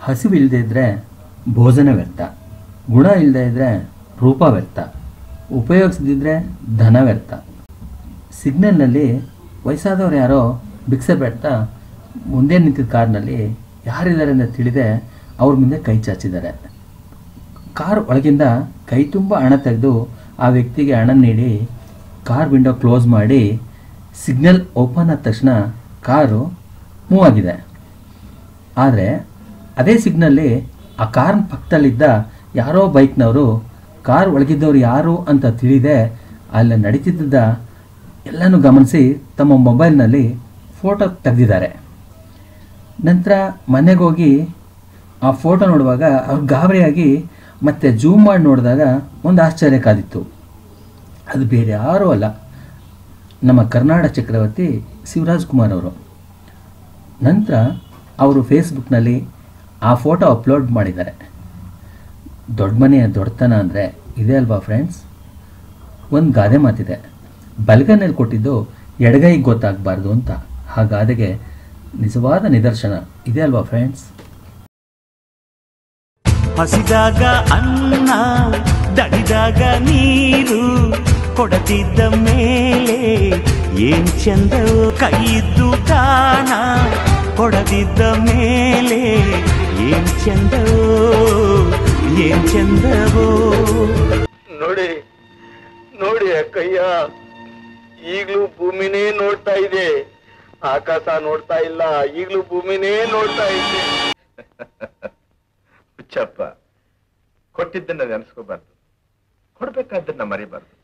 ಹಸಿವು ಇಲ್ಲದೆ ಇದ್ದರೆ ಭೋಜನ ವ್ಯರ್ಥ ಗುಣ ಇಲ್ಲದೆ ಇದ್ದರೆ ರೂಪ ವ್ಯರ್ಥ ಉಪಯೋಗಿಸದಿದ್ದರೆ ಧನ ವ್ಯರ್ಥ ಸಿಗ್ನಲ್ನಲ್ಲಿ ವಯಸ್ಸಾದವ್ರು ಯಾರೋ ಭಿಕ್ಷೆ ಬೇಡ್ತಾ ಮುಂದೆ ನಿಂತಿದ್ದ ಕಾರ್ನಲ್ಲಿ ಯಾರಿದ್ದಾರೆ ಅಂತ ತಿಳಿದೆ ಅವ್ರ ಮುಂದೆ ಕೈ ಚಾಚಿದ್ದಾರೆ ಕಾರ್ ಒಳಗಿಂದ ಕೈ ತುಂಬ ಹಣ ತೆಗೆದು ಆ ವ್ಯಕ್ತಿಗೆ ಹಣ ನೀಡಿ ಕಾರ್ ವಿಂಡೋ ಕ್ಲೋಸ್ ಮಾಡಿ ಸಿಗ್ನಲ್ ಓಪನ್ ಆದ ತಕ್ಷಣ ಕಾರು ಮೂವ್ ಆಗಿದೆ ಆದರೆ ಅದೇ ಸಿಗ್ನಲ್ಲಿ ಆ ಕಾರ್ ಪಕ್ಕದಲ್ಲಿದ್ದ ಯಾರೋ ಬೈಕ್ನವರು ಕಾರ್ ಒಳಗಿದ್ದವ್ರು ಯಾರು ಅಂತ ತಿಳಿದೆ ಅಲ್ಲಿ ನಡೀತಿದ್ದ ಎಲ್ಲನೂ ಗಮನಿಸಿ ತಮ್ಮ ಮೊಬೈಲ್ನಲ್ಲಿ ಫೋಟೋ ತೆಗೆದಿದ್ದಾರೆ ನಂತರ ಮನೆಗೆ ಹೋಗಿ ಆ ಫೋಟೋ ನೋಡುವಾಗ ಅವ್ರು ಗಾಬರಿಯಾಗಿ ಮತ್ತೆ ಜೂಮ್ ಮಾಡಿ ನೋಡಿದಾಗ ಒಂದು ಆಶ್ಚರ್ಯ ಕಾದಿತ್ತು ಅದು ಬೇರೆ ಯಾರೂ ಅಲ್ಲ ನಮ್ಮ ಕರ್ನಾಟಕ ಚಕ್ರವರ್ತಿ ಶಿವರಾಜ್ ಕುಮಾರ್ ಅವರು ನಂತರ ಅವರು ಫೇಸ್ಬುಕ್ನಲ್ಲಿ ಆ ಫೋಟೋ ಅಪ್ಲೋಡ್ ಮಾಡಿದ್ದಾರೆ ದೊಡ್ಡ ಮನೆಯ ದೊಡ್ಡತನ ಅಂದರೆ ಇದೆ ಅಲ್ವಾ ಫ್ರೆಂಡ್ಸ್ ಒಂದು ಗಾದೆ ಮಾತಿದೆ ಬಲಗೈನಲ್ಲಿ ಕೊಟ್ಟಿದ್ದು ಎಡಗೈಗೆ ಗೊತ್ತಾಗಬಾರ್ದು ಅಂತ ಆ ಗಾದೆಗೆ ನಿಜವಾದ ನಿದರ್ಶನ ಇದೆ ಅಲ್ವಾ ಫ್ರೆಂಡ್ಸ್ ಹಸಿದಾಗ ಅನ್ನ ದಣಿದಾಗ ನೀರು ಕೊಡತಿದ್ದ ಮೇಲೆ ಏನ್ ಚಂದವೋ ಕೈಯಿದ್ದು ದಾನ ಕೊಡದಿದ್ದ ಮೇಲೆ ಏನ್ ಚಂದವೋ ಏನ್ ಚಂದವೋ ನೋಡಿ ನೋಡಿ ಅಕ್ಕಯ್ಯ ಈಗ್ಲೂ ಭೂಮಿನೇ ನೋಡ್ತಾ ಇದೆ ಆಕಾಶ ನೋಡ್ತಾ ಇಲ್ಲ ಈಗ್ಲೂ ಭೂಮಿನೇ ನೋಡ್ತಾ ಇದೆ ಹುಚ್ಚಪ್ಪ ಕೊಟ್ಟಿದ್ದನ್ನ ನೆನೆಸ್ಕೋಬಾರ್ದು ಕೊಡ್ಬೇಕಾದ್ದನ್ನ ಮರಿಬಾರ್ದು